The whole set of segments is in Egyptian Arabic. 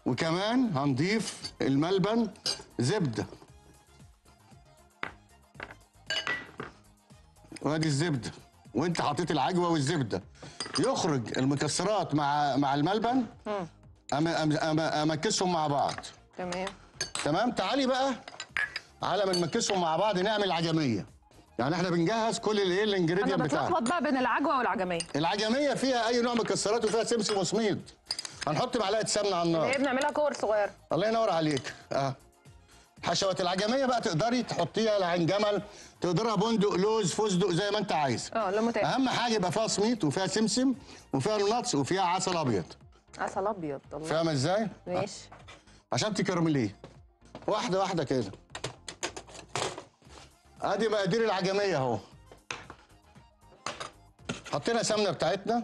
وكمان هنضيف الملبن زبده وادي الزبده وانت حطيت العجوه والزبده يخرج المكسرات مع مع الملبن أم- أم- أم- امكسهم مع بعض تمام تمام تعالي بقى على ما نمكسهم مع بعض نعمل عجميه يعني احنا بنجهز كل الايه انا الانجريدينت بتاعنا بتلخبط بقى بين العجوه والعجميه العجميه فيها اي نوع مكسرات وفيها سمسم وسميد هنحط معلقه سمنه على النار هي بنعملها كور صغيره الله ينور عليك اه حشوات العجميه بقى تقدري تحطيها لعين جمل تقدرها بندق لوز فستق زي ما انت عايز اه لا متاح اهم حاجه يبقى فيها سميط وفيها سمسم وفيها النتس وفيها عسل ابيض عسل ابيض الله فاهمه ازاي ماشي عشان تكرمليه واحده واحده كده ادي مقادير العجميه اهو حطينا سمنه بتاعتنا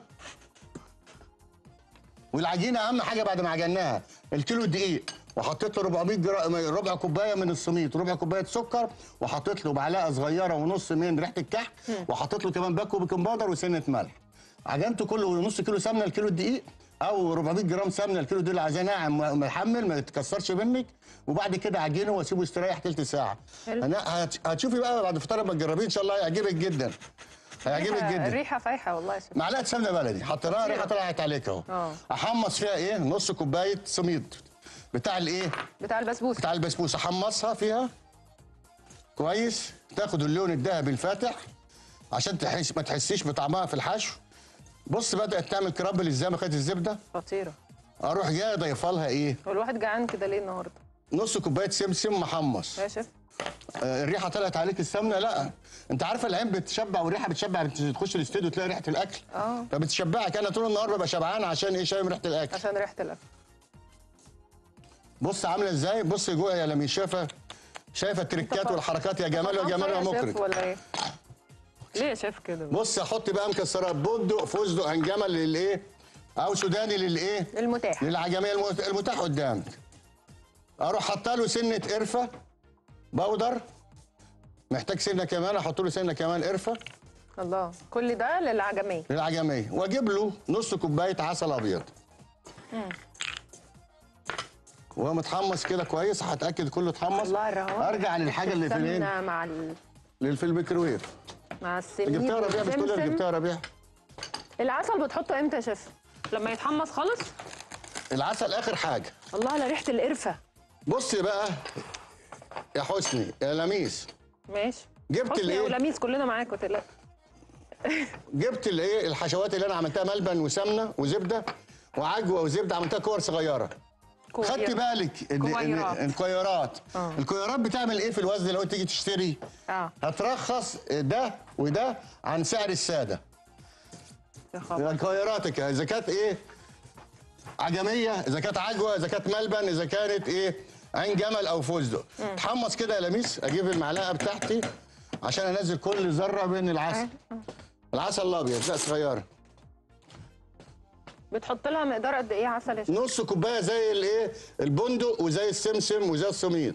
والعجينه اهم حاجه بعد ما عجناها الكيلو دقيق وحطيت له 400 جرام ربع كوبايه من السميط ربع كوبايه سكر وحطيت له معلقه صغيره ونص من ريحه الكحك وحطيت له كمان باكو بيكنج باودر وسنه ملح عجنته كله نص كيلو سمنه الكيلو الدقيق او 400 جرام سمنه الكيلو دي اللي عايزاه ناعم محمل ما يتكسرش منك وبعد كده عجنه واسيبه يستريح تلت ساعه حلو. أنا هت- هتشوفي بقى بعد الفطار لما تجربيه ان شاء الله هيعجبك جدا هيعجبك الريحة- جدا الريحه فايحه والله يا شيخ معلقه سمنه بلدي حطيناها خطيرة. ريحه طلعت عليك اهو اه. احمص فيها ايه نص كوبايه سميد بتاع الايه بتاع البسبوسه بتاع البسبوسه حمصها فيها كويس تاخد اللون الذهبي الفاتح عشان تحس ما تحسيش بطعمها في الحشو بص بدات تعمل كرامبل ازاي ما خدت الزبده خطيره اروح جاي ضايفه لها ايه هو الواحد جعان كده ليه النهارده نص كوبايه سمسم محمص يا شيف آه، الريحه طلعت عليك السمنه لا انت عارفه العين بتشبع والريحه بتشبع تخش الاستوديو تلاقي ريحه الاكل اه. فبتشبعك انا طول النهار ببقى شبعان عشان ايه شايف ريحه الاكل عشان ريحه الاكل بص عامله ازاي بص جوه يا لميس شايفه شايفه التريكات والحركات يا جمال يا جمال يا يا شيف مكرم ولا ايه ليه يا شيف كده بص احط بقى مكسرات بندق فستق هنجمل للايه او سوداني للايه المتاح للعجميه المت- المتاح قدامك اروح حاطه له سنه قرفه بودر محتاج سنه كمان احط له سنه كمان قرفه الله كل ده للعجميه للعجميه واجيب له نص كوبايه عسل ابيض وهو متحمص كده كويس هتاكد كله اتحمص الله الرهوان ارجع للحاجه اللي في الايه السمنة مع ال... اللي في الميكروويف مع السميد جبتها ربيع مش كل اللي والسمسم. جبتها ربيع العسل بتحطه امتى يا شيف لما يتحمص خالص العسل اخر حاجه الله على ريحه القرفه بص بقى يا حسني يا لميس ماشي جبت حسني الايه؟ ولميس كلنا معاك وتقلق جبت الايه الحشوات اللي انا عملتها ملبن وسمنه وزبده وعجوه وزبده عملتها كور صغيره خدت بالك إن- إن كويرات. الكويرات آه. الكويرات بتعمل ايه في الوزن لو انت تيجي تشتري اه هترخص ده وده عن سعر الساده يا خبر كويراتك اذا كانت ايه عجميه اذا كانت عجوه اذا كانت ملبن اذا كانت ايه عين جمل او فستق تحمص كده يا لميس اجيب المعلقه بتاعتي عشان انزل كل ذره من العسل العسل الابيض لا صغيره بتحط لها مقدار قد ايه عسل يا شيف نص كوبايه زي الايه البندق وزي السمسم وزي السميط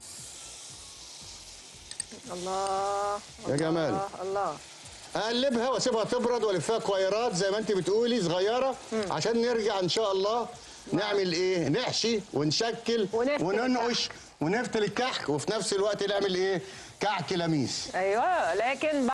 الله يا جمال. الله الله اقلبها واسيبها تبرد والفها كويرات زي ما انت بتقولي صغيره عشان نرجع ان شاء الله نعمل ايه نحشي ونشكل ونفتل وننقش ونفتل الكحك وفي نفس الوقت نعمل ايه كعك لميس ايوه لكن